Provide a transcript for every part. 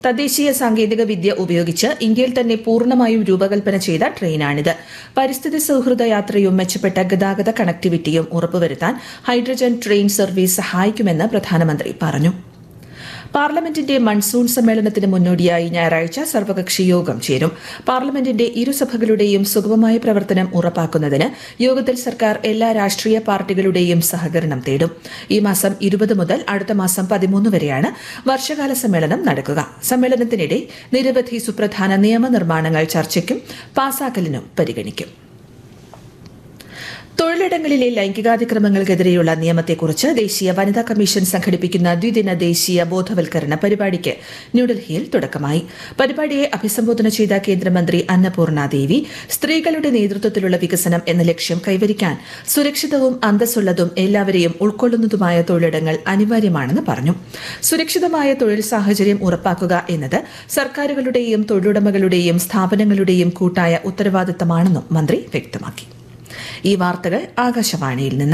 തദ്ദേശീയ സാങ്കേതിക വിദ്യ ഉപയോഗിച്ച് ഇന്ത്യയിൽ തന്നെ പൂർണ്ണമായും രൂപകൽപ്പന ചെയ്ത ട്രെയിനാണിത് പരിസ്ഥിതി സൌഹൃദ യാത്രയും മെച്ചപ്പെട്ട ഗതാഗത കണക്ടിവിറ്റിയും ഉറപ്പുവരുത്താൻ ഹൈഡ്രജൻ ട്രെയിൻ സർവീസ് സഹായിക്കുമെന്ന് പ്രധാനമന്ത്രി പറഞ്ഞു പാർലമെന്റിന്റെ മൺസൂൺ സമ്മേളനത്തിന് മുന്നോടിയായി ഞായറാഴ്ച സർവകക്ഷി യോഗം ചേരും പാർലമെന്റിന്റെ ഇരുസഭകളുടെയും സുഗമമായ പ്രവർത്തനം ഉറപ്പാക്കുന്നതിന് യോഗത്തിൽ സർക്കാർ എല്ലാ രാഷ്ട്രീയ പാർട്ടികളുടെയും സഹകരണം തേടും ഈ മാസം ഇരുപത് മുതൽ അടുത്ത മാസം പതിമൂന്ന് വരെയാണ് വർഷകാല സമ്മേളനം നടക്കുക സമ്മേളനത്തിനിടെ നിരവധി സുപ്രധാന നിയമനിർമ്മാണങ്ങൾ ചർച്ചയ്ക്കും പാസാക്കലിനും പരിഗണിക്കും തൊഴിലിടങ്ങളിലെ ലൈംഗികാതിക്രമങ്ങൾക്കെതിരെയുള്ള നിയമത്തെക്കുറിച്ച് ദേശീയ വനിതാ കമ്മീഷൻ സംഘടിപ്പിക്കുന്ന ദ്വിദിന ദേശീയ ബോധവൽക്കരണ പരിപാടിക്ക് ന്യൂഡൽഹിയിൽ തുടക്കമായി പരിപാടിയെ അഭിസംബോധന ചെയ്ത കേന്ദ്രമന്ത്രി അന്നപൂർണ ദേവി സ്ത്രീകളുടെ നേതൃത്വത്തിലുള്ള വികസനം എന്ന ലക്ഷ്യം കൈവരിക്കാൻ സുരക്ഷിതവും അന്തസ്സുള്ളതും എല്ലാവരെയും ഉൾക്കൊള്ളുന്നതുമായ തൊഴിലിടങ്ങൾ അനിവാര്യമാണെന്ന് പറഞ്ഞു സുരക്ഷിതമായ തൊഴിൽ സാഹചര്യം ഉറപ്പാക്കുക എന്നത് സർക്കാരുകളുടെയും തൊഴിലുടമകളുടെയും സ്ഥാപനങ്ങളുടെയും കൂട്ടായ ഉത്തരവാദിത്തമാണെന്നും മന്ത്രി വ്യക്തമാക്കി ഈ വാർത്തകൾ ആകാശവാണിയിൽ നിന്ന്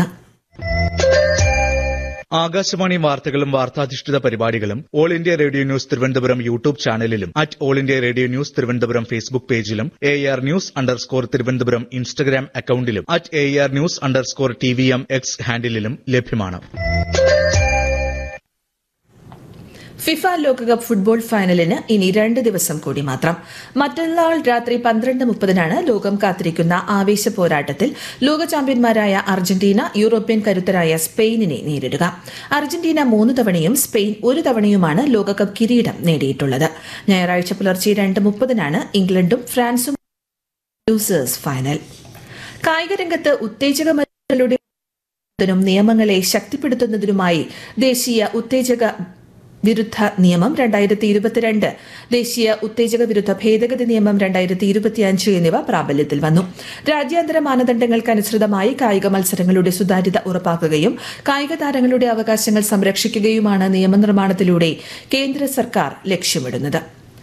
ആകാശവാണി വാർത്തകളും വാർത്താധിഷ്ഠിത പരിപാടികളും All India Radio News Thiruvananthapuram YouTube ചാനലിലും at All India Radio News Thiruvananthapuram Facebook പേജിലും A R News underscore Thiruvananthapuram Instagram അക്കൌണ്ടിലും at A R News underscore T V M X ഹാൻഡിലും ലഭ്യമാണ് ഫിഫ ലോകകപ്പ് ഫുട്ബോൾ ഫൈനലിന് ഇനി രണ്ട് ദിവസം കൂടി മാത്രം മറ്റന്നാൾ രാത്രി പന്ത്രണ്ട് മുപ്പതിനാണ് ലോകം കാത്തിരിക്കുന്ന ആവേശ പോരാട്ടത്തിൽ ലോക ചാമ്പ്യന്മാരായ അർജന്റീന യൂറോപ്യൻ കരുത്തരായ സ്പെയിനിനെ നേരിടുക അർജന്റീന മൂന്ന് തവണയും സ്പെയിൻ ഒരു തവണയുമാണ് ലോകകപ്പ് കിരീടം നേടിയിട്ടുള്ളത് ഞായറാഴ്ച പുലർച്ചെ രണ്ട് മുപ്പതിനാണ് ഇംഗ്ലണ്ടും ഫ്രാൻസും ലൂസേഴ്സ് ഫൈനൽ കായിക രംഗത്ത് ഉത്തേജക മരുന്നുകളുടെ ത്തിനും നിയമങ്ങളെ ശക്തിപ്പെടുത്തുന്നതിനുമായി ദേശീയ ഉത്തേജക വിരുദ്ധ നിയമം രണ്ടായിരത്തി ഇരുപത്തിരണ്ട് ദേശീയ ഉത്തേജക വിരുദ്ധ ഭേദഗതി നിയമം രണ്ടായിരത്തി ഇരുപത്തിയഞ്ച് എന്നിവ പ്രാബല്യത്തിൽ വന്നു രാജ്യാന്തര മാനദണ്ഡങ്ങൾക്കനുസൃതമായി കായിക മത്സരങ്ങളുടെ സുതാര്യത ഉറപ്പാക്കുകയും കായിക താരങ്ങളുടെ അവകാശങ്ങൾ സംരക്ഷിക്കുകയുമാണ് നിയമനിർമ്മാണത്തിലൂടെ കേന്ദ്ര സർക്കാർ ലക്ഷ്യമിടുന്നത്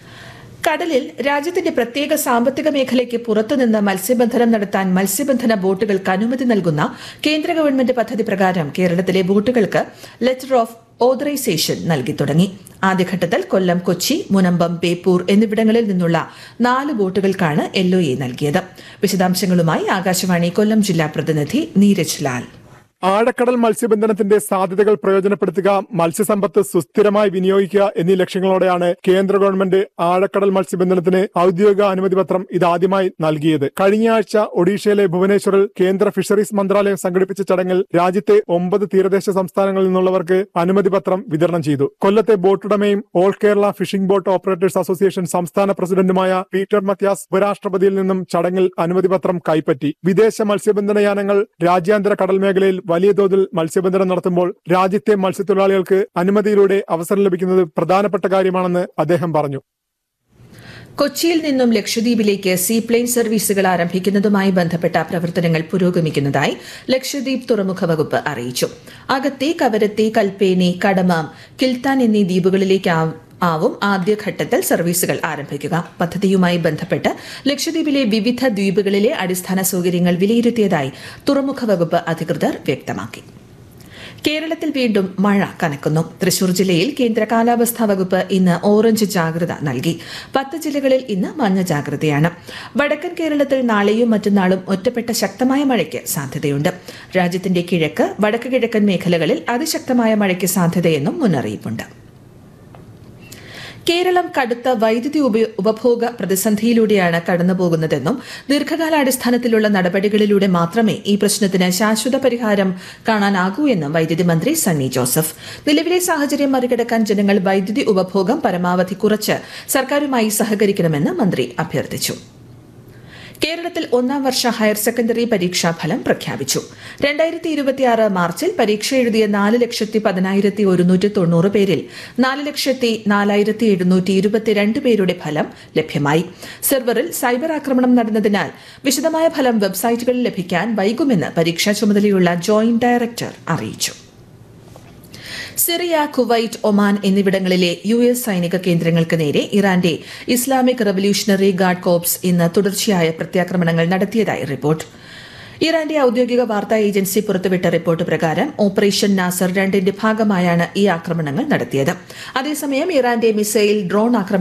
കടലിൽ രാജ്യത്തിന്റെ പ്രത്യേക സാമ്പത്തിക മേഖലയ്ക്ക് പുറത്തുനിന്ന് മത്സ്യബന്ധനം നടത്താൻ മത്സ്യബന്ധന ബോട്ടുകൾക്ക് അനുമതി നൽകുന്ന കേന്ദ്ര ഗവൺമെന്റ് പദ്ധതി പ്രകാരം കേരളത്തിലെ ബോട്ടുകൾക്ക് ലെറ്റർ ഓഫ് ഓതറൈസേഷൻ നൽകി തുടങ്ങി ആദ്യഘട്ടത്തിൽ കൊല്ലം കൊച്ചി മുനമ്പം ബേപ്പൂർ എന്നിവിടങ്ങളിൽ നിന്നുള്ള നാല് ബോട്ടുകൾക്കാണ് എൽഒഎ നൽകിയത് വിശദാംശങ്ങളുമായി ആകാശവാണി കൊല്ലം ജില്ലാ പ്രതിനിധി നീരജ് ലാൽ ആഴക്കടൽ മത്സ്യബന്ധനത്തിന്റെ സാധ്യതകൾ പ്രയോജനപ്പെടുത്തുക മത്സ്യസമ്പത്ത് സുസ്ഥിരമായി വിനിയോഗിക്കുക എന്നീ ലക്ഷ്യങ്ങളോടെയാണ് കേന്ദ്ര ഗവൺമെന്റ് ആഴക്കടൽ മത്സ്യബന്ധനത്തിന് ഔദ്യോഗിക അനുമതി പത്രം ഇതാദ്യമായി നൽകിയത് കഴിഞ്ഞ ആഴ്ച ഒഡീഷയിലെ ഭുവനേശ്വറിൽ കേന്ദ്ര ഫിഷറീസ് മന്ത്രാലയം സംഘടിപ്പിച്ച ചടങ്ങിൽ രാജ്യത്തെ ഒമ്പത് തീരദേശ സംസ്ഥാനങ്ങളിൽ നിന്നുള്ളവർക്ക് അനുമതി പത്രം വിതരണം ചെയ്തു കൊല്ലത്തെ ബോട്ടുടമയും All Kerala Fishing Boat Operators Association സംസ്ഥാന പ്രസിഡന്റുമായ പീറ്റർ മത്യാസ് ഉപരാഷ്ട്രപതിയിൽ നിന്നും ചടങ്ങിൽ അനുമതി പത്രം കൈപ്പറ്റി വിദേശ മത്സ്യബന്ധന യാനങ്ങൾ രാജ്യാന്തര കടൽ മേഖലയിൽ വലിയ തോതിൽ മത്സ്യബന്ധനം നടത്തുമ്പോൾ രാജ്യത്തെ മത്സ്യത്തൊഴിലാളികൾക്ക് അനുമതിയിലൂടെ അവസരം ലഭിക്കുന്നത് പ്രധാനപ്പെട്ട കാര്യമാണെന്ന് അദ്ദേഹം പറഞ്ഞു കൊച്ചിയിൽ നിന്നും ലക്ഷദ്വീപിലേക്ക് സീപ്ലെയിൻ സർവീസുകൾ ആരംഭിക്കുന്നതുമായി ബന്ധപ്പെട്ട പ്രവർത്തനങ്ങൾ പുരോഗമിക്കുന്നതായി ലക്ഷദ്വീപ് തുറമുഖ വകുപ്പ് അറിയിച്ചു അഗത്തി കവരത്തി കൽപ്പേനി കടമാം കിൽത്താൻ എന്നീ ദ്വീപുകളിലേക്ക് ആവും ആദ്യഘട്ടത്തിൽ സർവീസുകൾ ആരംഭിക്കുക പദ്ധതിയുമായി ബന്ധപ്പെട്ട് ലക്ഷദ്വീപിലെ വിവിധ ദ്വീപുകളിലെ അടിസ്ഥാന സൌകര്യങ്ങൾ വിലയിരുത്തിയതായി തുറമുഖ വകുപ്പ് അധികൃതർ വ്യക്തമാക്കി കേരളത്തിൽ വീണ്ടും മഴ കനക്കുന്നു തൃശൂർ ജില്ലയിൽ കേന്ദ്ര കാലാവസ്ഥാ വകുപ്പ് ഇന്ന് ഓറഞ്ച് ജാഗ്രത നൽകി പത്ത് ജില്ലകളിൽ ഇന്ന് മഞ്ഞ ജാഗ്രതയാണ് വടക്കൻ കേരളത്തിൽ നാളെയും മറ്റന്നാളും ഒറ്റപ്പെട്ട ശക്തമായ മഴയ്ക്ക് സാധ്യതയുണ്ട് രാജ്യത്തിന്റെ കിഴക്ക് വടക്ക് കിഴക്കൻ മേഖലകളിൽ അതിശക്തമായ മഴയ്ക്ക് സാധ്യതയെന്നും മുന്നറിയിപ്പുണ്ട് കേരളം കടുത്ത വൈദ്യുതി ഉപഭോഗ പ്രതിസന്ധിയിലൂടെയാണ് കടന്നുപോകുന്നതെന്നും ദീർഘകാലാടിസ്ഥാനത്തിലുള്ള നടപടികളിലൂടെ മാത്രമേ ഈ പ്രശ്നത്തിന് ശാശ്വത പരിഹാരം കാണാനാകൂ എന്നും വൈദ്യുതി മന്ത്രി സണ്ണി ജോസഫ് നിലവിലെ സാഹചര്യം മറികടക്കാൻ ജനങ്ങൾ വൈദ്യുതി ഉപഭോഗം പരമാവധി കുറച്ച് സർക്കാരുമായി സഹകരിക്കണമെന്ന് മന്ത്രി അഭ്യർത്ഥിച്ചു കേരളത്തിൽ ഒന്നാം വർഷ ഹയർ സെക്കൻഡറി പരീക്ഷാ ഫലം പ്രഖ്യാപിച്ചു രണ്ടായിരത്തി ഇരുപത്തിയാറ് മാർച്ചിൽ പരീക്ഷ എഴുതിയ നാല് ലക്ഷത്തി പതിനായിരത്തി ഒരുന്നൂറ്റി തൊണ്ണൂറ് പേരിൽ നാല് ലക്ഷത്തി നാലായിരത്തി എഴുന്നൂറ്റി ഇരുപത്തിരണ്ട് പേരുടെ ഫലം ലഭ്യമായി സെർവറിൽ സൈബർ ആക്രമണം നടന്നതിനാൽ വിശദമായ ഫലം വെബ്സൈറ്റുകളിൽ ലഭിക്കാൻ വൈകുമെന്ന് പരീക്ഷാ ചുമതലയുള്ള ജോയിന്റ് ഡയറക്ടർ അറിയിച്ചു സിറിയ കുവൈറ്റ് ഒമാൻ എന്നിവിടങ്ങളിലെ യു എസ് സൈനിക കേന്ദ്രങ്ങൾക്ക് നേരെ ഇറാന്റെ ഇസ്ലാമിക് റവല്യൂഷണറി ഗാർഡ് കോപ്സ് ഇന്ന് തുടർച്ചയായ പ്രത്യാക്രമണങ്ങൾ നടത്തിയതായി റിപ്പോർട്ട് ഇറാന്റെ ഔദ്യോഗിക വാർത്താ ഏജൻസി പുറത്തുവിട്ട റിപ്പോർട്ട് പ്രകാരം ഓപ്പറേഷൻ നാസർ രണ്ടിന്റെ ഭാഗമായാണ് ഈ ആക്രമണങ്ങൾ നടത്തിയത് അതേസമയം ഇറാന്റെ മിസൈൽ ഡ്രോൺ ആക്രമണം